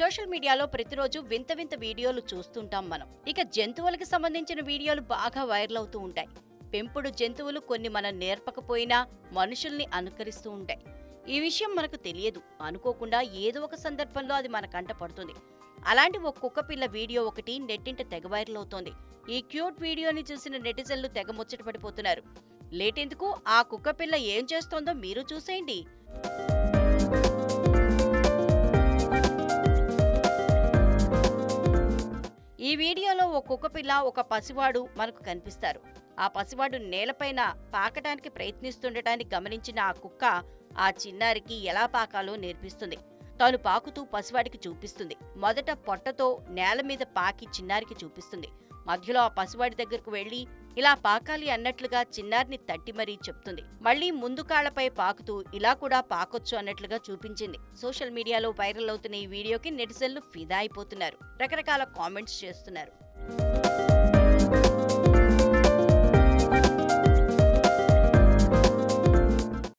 social మీడియాలో ప్రతిరోజు వింత వింత వీడియోలు చూస్తుంటాం మనం ఇక జంతువులకు సంబంధించిన వీడియోలు బాగా వైరల్ అవుతూ ఉంటాయి పెంపుడు జంతువులు కొన్ని మనం నేర్పకపోయినా మనుషుల్ని అనుకరిస్తూ ఉంటాయి ఈ విషయం మనకు తెలియదు అనుకోకుండా ఏదో ఒక సందర్భంలో అది మన కంట పడుతుంది అలాంటి ఒక కుక్క పిల్ల వీడియో ఒకటి నెట్టింట తెగ వైరల్ అవుతోంది ఈ క్యూట్ వీడియోని చూసిన నెటిజన్లు తెగ ముచ్చటపడిపోతున్నారు లేటెందుకు ఆ కుక్క పిల్ల ఏం చేస్తోందో మీరు చూసేయండి ఈ వీడియోలో ఒక కుక్కపిల్ల ఒక పసివాడు మనకు కనిపిస్తారు ఆ పసివాడు నేలపైన పాకటానికి ప్రయత్నిస్తుండటాన్ని గమనించిన ఆ కుక్క ఆ చిన్నారికి ఎలా పాకాలో నేర్పిస్తుంది తాను పాకుతూ పసివాడికి చూపిస్తుంది మొదట పొట్టతో నేల మీద పాకి చిన్నారికి చూపిస్తుంది మధ్యలో ఆ పసివాడి దగ్గరకు వెళ్లి ఇలా పాకాలి అన్నట్లుగా చిన్నారిని తట్టి మరీ చెప్తుంది మళ్ళీ ముందు కాళ్లపై పాకుతూ ఇలా కూడా పాకొచ్చు అన్నట్లుగా చూపించింది సోషల్ మీడియాలో వైరల్ అవుతున్న ఈ వీడియోకి నెటిజన్లు ఫిదా అయిపోతున్నారు రకరకాల కామెంట్స్ చేస్తున్నారు